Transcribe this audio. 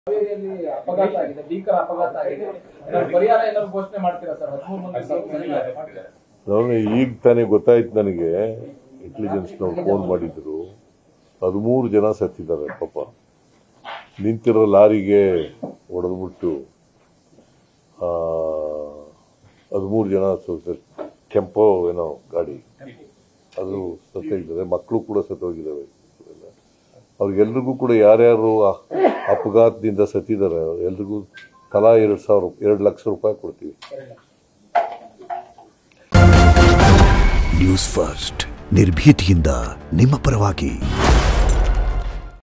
ಹಾವೇರಿಯಲ್ಲಿ ಅಪಘಾತ ಆಗಿದೆ ಭೀಕರ ಅಪಘಾತ ಆಗಿದೆ ಏನಾದ್ರು ಪರಿಹಾರ ಏನಾದ್ರು ಘೋಷಣೆ ಮಾಡ್ತೀರಾ ಸರ್ ಹದಿಮೂರು ಮಂದಿ ಸಾವಿದ್ದಾರೆ. ನಾನು ಈಗ ತಾನೇ ಗೊತ್ತಾಯ್ತು ನನಗೆ ಇಂಟೆಲಿಜೆನ್ಸ್ನವ್ರು ಫೋನ್ ಮಾಡಿದ್ರು ಹದಿಮೂರು ಜನ ಸತ್ತಿದ್ದಾರೆ ಪಾಪ ನಿಂತಿರೋ ಲಾರಿಗೆ ಹೊಡೆದ್ಬಿಟ್ಟು ಹದಿಮೂರು ಜನ ಸ- ಕೆಂಪೋ ಏನೋ ಗಾಡಿ ಅದು ಸತ್ತೋಗಿದ್ದಾರೆ ಮಕ್ಕಳು ಕೂಡ ಸತ್ತೋಗಿದ್ದಾವೆ ಅವ್ರಿಗೆಲ್ರಿಗೂ ಕೂಡ ಯಾರ್ಯಾರು ಆ ಅಪಘಾತದಿಂದ ಸತ್ತಿದ್ದಾರೆ ಎಲ್ರಿಗೂ ತಲಾ ಎರಡು ಸಾವಿರ ಎರಡು ಲಕ್ಷ ರೂಪಾಯಿ ಕೊಡ್ತೀವಿ ನ್ಯೂಸ್ ಫಸ್ಟ್ ನಿರ್ಭೀತಿಯಿಂದ ನಿಮ್ಮ ಪರವಾಗಿ